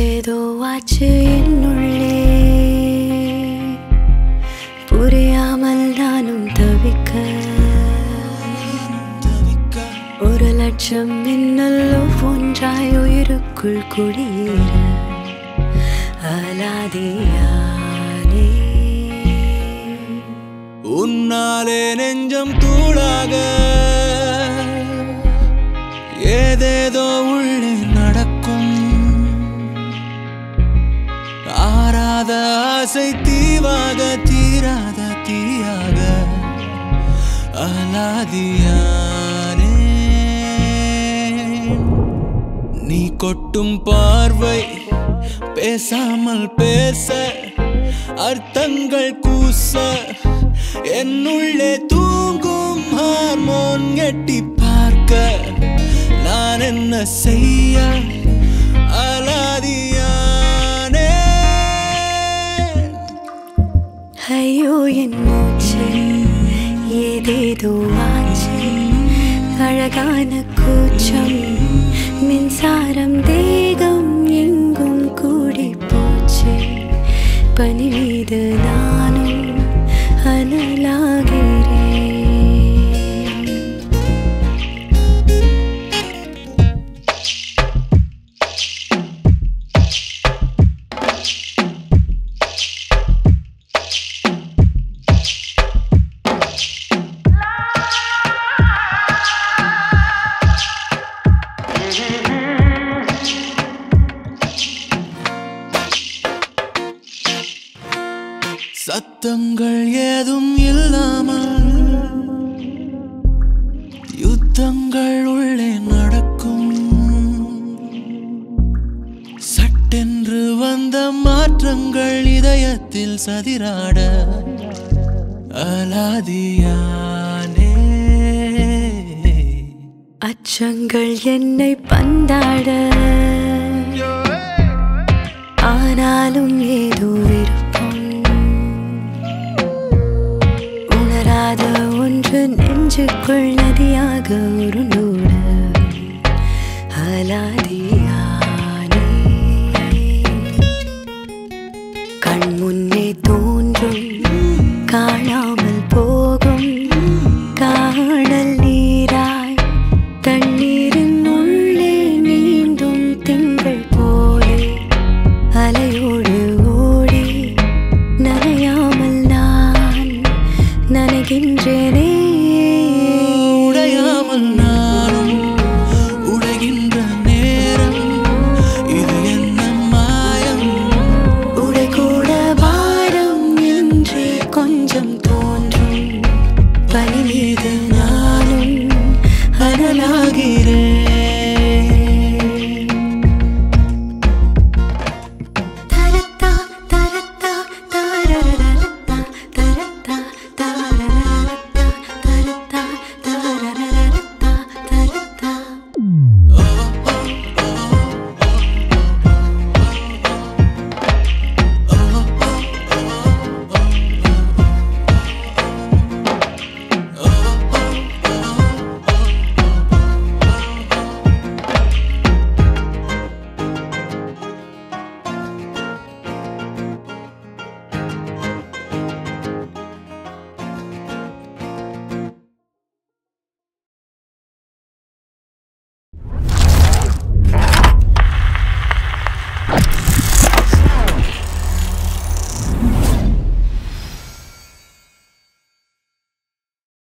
ஏதேதோ ஆச்சு என்னுள்ளே புரியாமல் நானும் தவிக்க ஒரு லட்சம் மின்னல் ஒன்றாய் உயிருக்குள் குடியேற அலாதியானே உன்னாலே நெஞ்சம் தூளாக ஏதேதோ உள்ளே நடக்கும் ஆறாத ஆசை தீவாக தீராத தீயாக அலாதியானே நீ கொட்டும் பார்வை பேசாமல் பேச அர்த்தங்கள் கூச என்னுள்ளே தூங்கும் ஹார்மோன் எட்டி பார்க்க நான் என்ன செய்ய அலாதியானே ஐயோ என் மூச்சு ஏதேதோ ஆச்சு அழகான கூச்சம் மின்சாரம் தேகம் எங்கும் கூடி போச்சு பனி மீது நானும் அனலாகிறேன் சத்தங்கள் ஏதும் இல்லாமல் யுத்தங்கள் உள்ளே நடக்கும் சட்டென்று வந்த மாற்றங்கள் இதயத்தில் சதிராட அலாதியானே அச்சங்கள் என்னை பந்தாட ஆனாலும் ஏதோ விருப்பம் உணராத ஒன்று நெஞ்சுக்குள் நதியாக உருண்டோட அலாதியானே கண் முன்னே தோன்றும் காணாமல் போகும் காணல் நீராய் தண்ணீரின் உள்ளே நீந்தும் திங்கள் போலே அலையோடு ஓடி நனையாமல் நான் நனைகின்றேனே உடையாமல் நானும் உடைகின்ற நேரம் இது என்ன மாயம் உடை கூட பாரம் என்று கொஞ்சம் தோன்றும் பனி மீது நானும் அனலாகிறேன்